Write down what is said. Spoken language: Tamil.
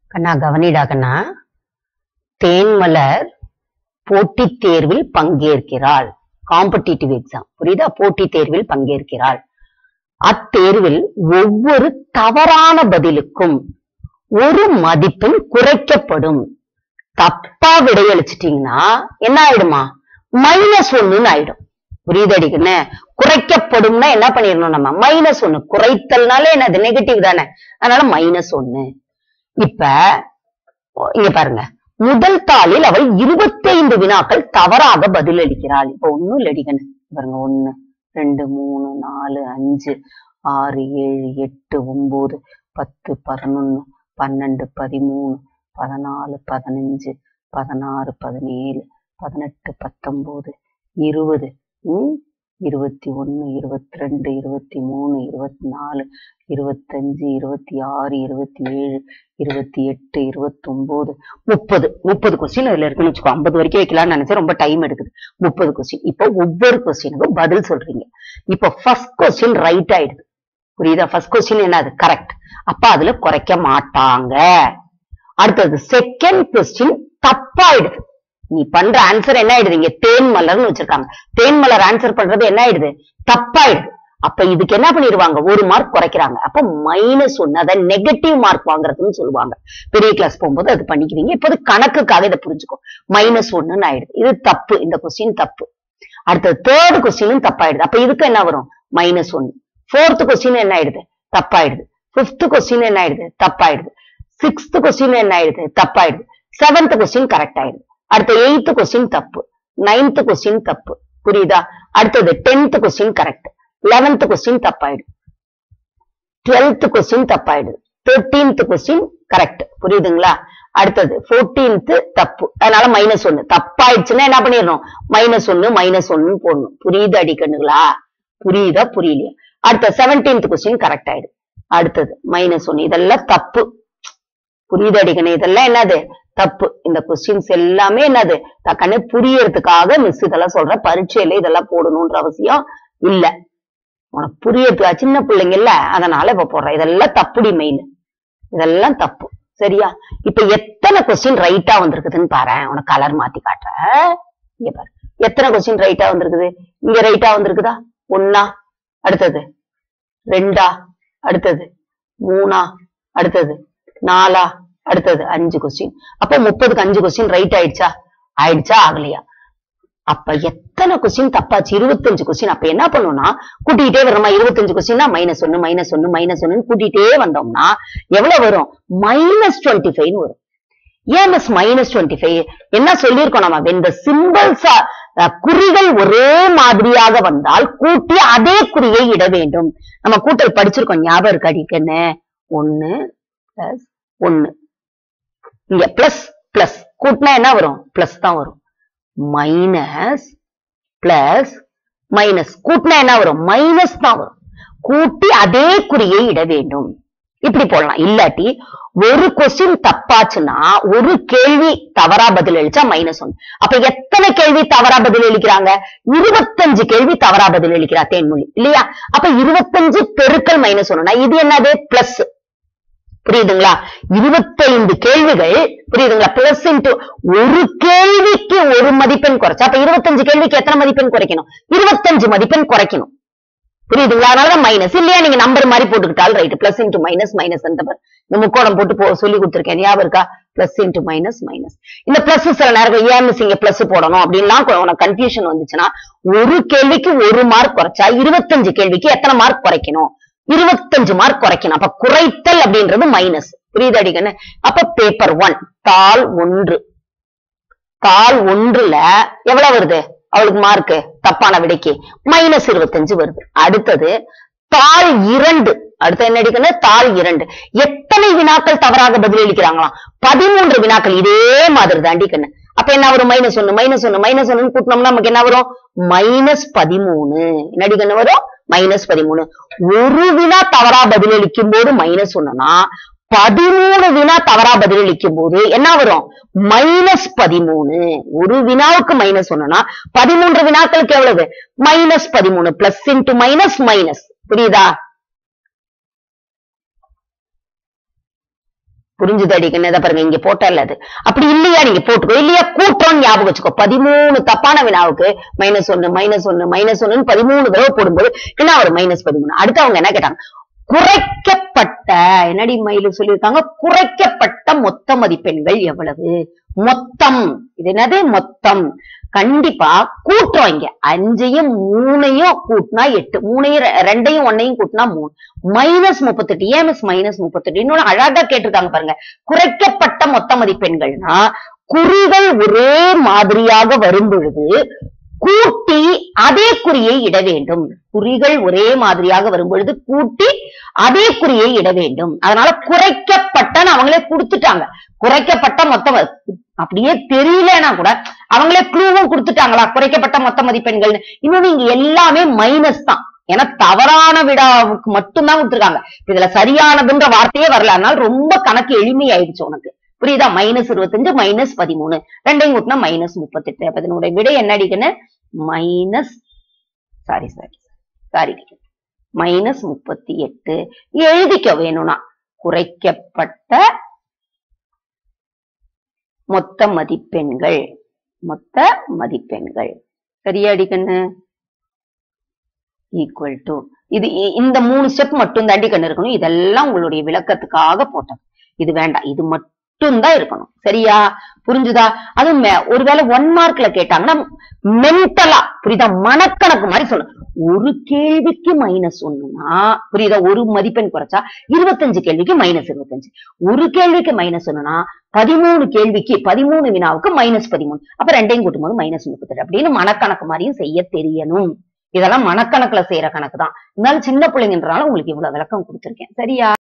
கண்ணா கவனிடா கண்ணா தேன்மலர் போட்டித் தேர்வில் பங்கேற்கிறாள் காம்படிட்டிவ் எக்ஸாம் புரியுதா போட்டித் தேர்வில் பங்கேற்கிறாள் அத்தேர்வில் ஒவ்வொரு தவறான பதிலுக்கும் ஒரு மதிப்பெண் குறைக்கப்படும் தப்பா விடையளிச்சிட்டீங்கன்னா என்ன ஆயிடுமா மைனஸ் ஒண்ணுன்னு ஆயிடும் புரியுதடிக்குன்னு குறைக்கப்படும்னா என்ன பண்ணிடணும் நம்ம மைனஸ் ஒண்ணு குறைத்தல்னாலே என்னது நெகட்டிவ் தானே அதனால மைனஸ் ஒண்ணு இப்ப இங்க பாருங்க முதல் தாளில் அவள் 25 வினாக்கள் தவறாக பதிலளிக்கிறாள் இப்ப ஒண்ணும் இல்லடிக்கன்னு பாருங்க ஒண்ணு ரெண்டு மூணு நாலு அஞ்சு ஆறு ஏழு எட்டு ஒன்பது பத்து பதினொன்னு பன்னெண்டு பதிமூணு பதினாலு பதினஞ்சு பதினாறு பதினேழு பதினெட்டு பத்தொன்பது இருபது ம் இருபத்தி ஒண்ணு இருபத்தி ரெண்டு இருபத்தி மூணு இருபத்தி நாலு இருபத்தஞ்சு இருபத்தி ஆறு இருபத்தி ஏழு இருபத்தி எட்டு இருபத்தொன்பது முப்பது முப்பது கொஸ்டின் அதுல இருக்குன்னு வச்சுக்கோ ஐம்பது வரைக்கும் வைக்கலாம்னு நினைச்சா ரொம்ப டைம் எடுக்குது முப்பது கொஸ்டின் இப்போ ஒவ்வொரு கொஸ்டினுக்கும் பதில் சொல்றீங்க இப்போ ஃபர்ஸ்ட் கொஸ்டின் ரைட் ஆயிடுது புரியுதா ஃபர்ஸ்ட் கொஸ்டின் என்னது கரெக்ட் அப்ப அதுல குறைக்க மாட்டாங்க அடுத்தது செகண்ட் கொஸ்டின் தப்பாயிடுது நீ பண்ற ஆன்சர் என்ன ஆயிடுது இங்க தேன் மலர்னு வச்சிருக்காங்க தேன் மலர் ஆன்சர் பண்றது என்ன ஆயிடுது தப்பாயிடுது அப்ப இதுக்கு என்ன பண்ணிடுவாங்க ஒரு மார்க் குறைக்கிறாங்க அப்ப மைனஸ் ஒன்னு அதாவது நெகட்டிவ் மார்க் வாங்குறதுன்னு சொல்லுவாங்க பெரிய கிளாஸ் போகும்போது அது பண்ணிக்குவீங்க இப்போது கணக்குக்காக இதை புரிஞ்சுக்கோ மைனஸ் ஒன்னுன்னு ஆயிடுது இது தப்பு இந்த கொஸ்டின் தப்பு அடுத்தது தேர்ட் கொஸ்டினும் தப்பாயிடுது அப்ப இதுக்கு என்ன வரும் மைனஸ் ஒன்னு ஃபோர்த் கொஸ்டின் என்ன ஆயிடுது தப்பாயிடுது பிப்த் கொஸ்டின் என்ன ஆயிடுது தப்பாயிடுது சிக்ஸ்த் கொஸ்டின் என்ன ஆயிடுது தப்பாயிடுது செவன்த் கொஸ்டின் கரெக்ட் ஆயிடுது அடுத்த எயித்து கொஸ்டின் தப்பு நைன்த் கொஸ்டின் தப்பு புரியுதா அடுத்தது tenth question correct eleventh question தப்பாயிடுது டுவெல்த் கொஸ்டின் தப்பாயிடுது தேர்டீன்த் கொஸ்டின் கரெக்ட் புரியுதுங்களா அடுத்தது ஃபோர்டீன்த் தப்பு அதனால மைனஸ் ஒன்னு தப்பாயிடுச்சுன்னா என்ன பண்ணிடணும் மைனஸ் ஒன்னு மைனஸ் ஒன்னு போடணும் புரியுது அடிக்கணுங்களா புரியுதா புரியலையா அடுத்த செவன்டீன்த் கொஸ்டின் கரெக்ட் ஆயிடுது அடுத்தது மைனஸ் ஒன்னு இதெல்லாம் தப்பு புரியுது அடிக்கணும் இதெல்லாம் என்னது தப்பு இந்த கொஸ்டின்ஸ் எல்லாமே என்னது தக்கன்னு புரியறதுக்காக மிஸ் இதெல்லாம் சொல்ற பரீட்சையில இதெல்லாம் போடணும்ன்ற அவசியம் இல்ல உனக்கு புரியறதுக்கா சின்ன பிள்ளைங்க இல்ல அதனால இப்ப போடுறேன் இதெல்லாம் தப்புடி மெயின் இதெல்லாம் தப்பு சரியா இப்ப எத்தனை கொஸ்டின் ரைட்டா வந்திருக்குதுன்னு பாரு உனக்கு கலர் மாத்தி காட்டுறேன் இங்க பாரு எத்தனை கொஸ்டின் ரைட்டா வந்திருக்குது இங்க ரைட்டா வந்திருக்குதா ஒன்னா அடுத்தது ரெண்டா அடுத்தது மூணா அடுத்தது நாலா அடுத்தது அஞ்சு கொஸ்டின் அப்ப முப்பதுக்கு அஞ்சு கொஸ்டின் ரைட் ஆயிடுச்சா ஆயிடுச்சா ஆகலையா அப்ப எத்தனை கொஸ்டின் தப்பாச்சு இருபத்தஞ்சு கொஸ்டின் அப்ப என்ன பண்ணுவோம்னா கூட்டிகிட்டே வரணுமா இருபத்தஞ்சு கொஸ்டின்னா மைனஸ் ஒன்னு மைனஸ் ஒன்னு மைனஸ் ஒன்னு கூட்டிகிட்டே வந்தோம்னா எவ்வளவு வரும் மைனஸ் டுவெண்ட்டி ஃபைவ் வரும் ஏன் மிஸ் மைனஸ் டுவெண்ட்டி ஃபைவ் என்ன சொல்லியிருக்கோம் நம்ம இந்த சிம்பிள்ஸ் குறிகள் ஒரே மாதிரியாக வந்தால் கூட்டி அதே குறியை இட வேண்டும் நம்ம கூட்டல் படிச்சிருக்கோம் ஞாபகம் இருக்கு அடிக்கன்னு ஒன்னு பிளஸ் ஒன்னு இங்க பிளஸ் பிளஸ் கூட்டினா என்ன வரும் பிளஸ் தான் வரும் மைனஸ் பிளஸ் மைனஸ் கூட்டினா என்ன வரும் மைனஸ் தான் வரும் கூட்டி அதே குறியை இட வேண்டும் இப்படி போடலாம் இல்லாட்டி ஒரு கொஸ்டின் தப்பாச்சுன்னா ஒரு கேள்வி தவறா பதில் அளிச்சா மைனஸ் ஒன் அப்ப எத்தனை கேள்வி தவறா பதில் அளிக்கிறாங்க இருபத்தஞ்சு கேள்வி தவறா பதில் அளிக்கிறா தேன்மொழி இல்லையா அப்ப இருபத்தஞ்சு பெருக்கல் மைனஸ் ஒன்னா இது என்னது பிளஸ் புரியுதுங்களா இருபத்தைந்து கேள்விகள் புரியுதுங்களா பிளஸ் இன்டு ஒரு கேள்விக்கு ஒரு மதிப்பெண் குறைச்சா அப்ப இருபத்தஞ்சு கேள்விக்கு எத்தனை மதிப்பெண் குறைக்கணும் இருபத்தஞ்சு மதிப்பெண் குறைக்கணும் புரியுதுங்களா அதனாலதான் மைனஸ் இல்லையா நீங்க நம்பர் மாதிரி போட்டுக்கிட்டால் right plus into minus minus அந்த இந்த முக்கோணம் போட்டு போ சொல்லி கொடுத்துருக்கேன் ஞாபகம் இருக்கா பிளஸ் இன்டு மைனஸ் மைனஸ் இந்த பிளஸ் சில நேரம் ஏன் மிஸ் இங்க பிளஸ் போடணும் அப்படின்லாம் உனக்கு கன்ஃபியூஷன் வந்துச்சுன்னா ஒரு கேள்விக்கு ஒரு மார்க் குறைச்சா இருபத்தஞ்சு கேள்விக்கு எத்தனை மார்க் குறைக்கணும் இருபத்தஞ்சு மார்க் குறைக்கணும் அப்ப குறைத்தல் அப்படின்றது மைனஸ் புரியுது அடிக்கன்னு அப்ப பேப்பர் ஒன் தாள் ஒன்று தாள் ஒன்றுல எவ்வளவு வருது அவளுக்கு மார்க் தப்பான விடைக்கு மைனஸ் இருபத்தஞ்சு வருது அடுத்தது தாள் இரண்டு அடுத்து என்ன அடிக்கணும் தாள் இரண்டு எத்தனை வினாக்கள் தவறாக பதிலளிக்கிறாங்களாம் பதிமூன்று வினாக்கள் இதே மாதிரி தான் அடிக்கணும் அப்ப என்ன வரும் மைனஸ் ஒன்னு மைனஸ் ஒன்னு மைனஸ் ஒன்னு கூட்டினோம்னா நமக்கு என்ன வரும் மைனஸ் பதிமூணு என்ன அடிக்கணும் வரும் மைனஸ் பதிமூணு ஒரு வினா தவறா பதிலளிக்கும் போது மைனஸ் ஒண்ணுனா பதிமூணு வினா தவறா பதிலளிக்கும் போது என்ன வரும் மைனஸ் பதிமூணு ஒரு வினாவுக்கு மைனஸ் ஒண்ணுனா பதிமூன்று வினாக்களுக்கு எவ்வளவு மைனஸ் பதிமூணு பிளஸ் இன்டு மைனஸ் மைனஸ் புரியுதா புரிஞ்சுது அடிக்கணும் இதை பாருங்க இங்க போட்டல அது அப்படி இல்லையா நீங்க போட்டுக்கோ இல்லையா கூட்டம் ஞாபகம் வச்சுக்கோ பதிமூணு தப்பான வினாவுக்கு மைனஸ் ஒன்னு மைனஸ் ஒன்னு மைனஸ் ஒன்னு பதிமூணு தடவை போடும்போது என்ன ஒரு மைனஸ் பதிமூணு அடுத்து அவங்க என்ன கேட்டாங்க குறைக்கப்பட்ட என்னடி மயிலு சொல்லியிருக்காங்க குறைக்கப்பட்ட மொத்த மதிப்பெண்கள் எவ்வளவு மொத்தம் இது என்னது மொத்தம் கண்டிப்பா கூட்டுறோம் இங்க அஞ்சையும் மூணையும் கூட்டினா எட்டு மூணையும் ரெ- ரெண்டையும் ஒன்னையும் கூட்டினா மூணு மைனஸ் முப்பத்தெட்டு ஏன் மிஸ் மைனஸ் முப்பத்தெட்டு இன்னொன்னு அழகா கேட்டிருக்காங்க பாருங்க குறைக்கப்பட்ட மொத்த மதிப்பெண்கள்னா குறிகள் ஒரே மாதிரியாக வரும் பொழுது கூட்டி அதே குறியை இட வேண்டும் குறிகள் ஒரே மாதிரியாக வரும் பொழுது கூட்டி அதே குறியை இட வேண்டும் அதனால குறைக்கப்பட்டன்னு அவங்களே கொடுத்துட்டாங்க குறைக்கப்பட்ட மொத்த ம- அப்படியே தெரியலனா கூட அவங்களே க்ளூவும் கொடுத்துட்டாங்களா குறைக்கப்பட்ட மொத்த மதிப்பெண்கள் இன்னொன்னு இங்க எல்லாமே மைனஸ் தான் ஏன்னா தவறான விடாவுக்கு மட்டும்தான் கொடுத்துருக்காங்க இதுல சரியானதுன்ற வார்த்தையே வரல அதனால ரொம்ப கணக்கு எளிமையாயிடுச்சு உனக்கு புரியுதா மைனஸ் இருபத்தஞ்சு மைனஸ் பதிமூணு ரெண்டையும் கூட்டினா மைனஸ் முப்பத்தெட்டு அப்ப இதனுடைய விடை என்ன அடிக்கணும் minus sorry sorry sorry minus முப்பத்தி எட்டு எழுதிக்க வேணும்னா குறைக்கப்பட்ட மொத்த மதிப்பெண்கள் மொத்த மதிப்பெண்கள் சரியா அடிக்கண்ணு ஈக்குவல் டு இது இ- இந்த மூணு ஸ்டெப் மட்டும் தாண்டி கண்ணு இருக்கணும் இதெல்லாம் உங்களுடைய விளக்கத்துக்காக போட்டது இது வேண்டாம் இது மட்டும் தான் இருக்கணும் சரியா புரிஞ்சுதா அதுவும் மே- ஒருவேளை ஒன் மார்க்ல கேட்டாங்கன்னா மென்டலா புரியுதா மனக்கணக்கு மாதிரி சொல்லணும் ஒரு கேள்விக்கு மைனஸ் ஒண்ணுனா புரியுதா ஒரு மதிப்பெண் குறைச்சா இருபத்தஞ்சு கேள்விக்கு மைனஸ் இருபத்தஞ்சு ஒரு கேள்விக்கு மைனஸ் ஒண்ணுனா பதிமூணு கேள்விக்கு பதிமூணு வினாவுக்கு மைனஸ் பதிமூணு அப்ப ரெண்டையும் கூட்டும்போது மைனஸ் முப்பத்தெட்டு அப்படின்னு மனக்கணக்கு மாதிரியும் செய்ய தெரியணும் இதெல்லாம் மனக்கணக்குல செய்யற கணக்கு தான் இருந்தாலும் சின்ன பிள்ளைங்கன்றனால உங்களுக்கு இவ்வளவு விளக்கம் கொடுத்திருக்கேன் சரியா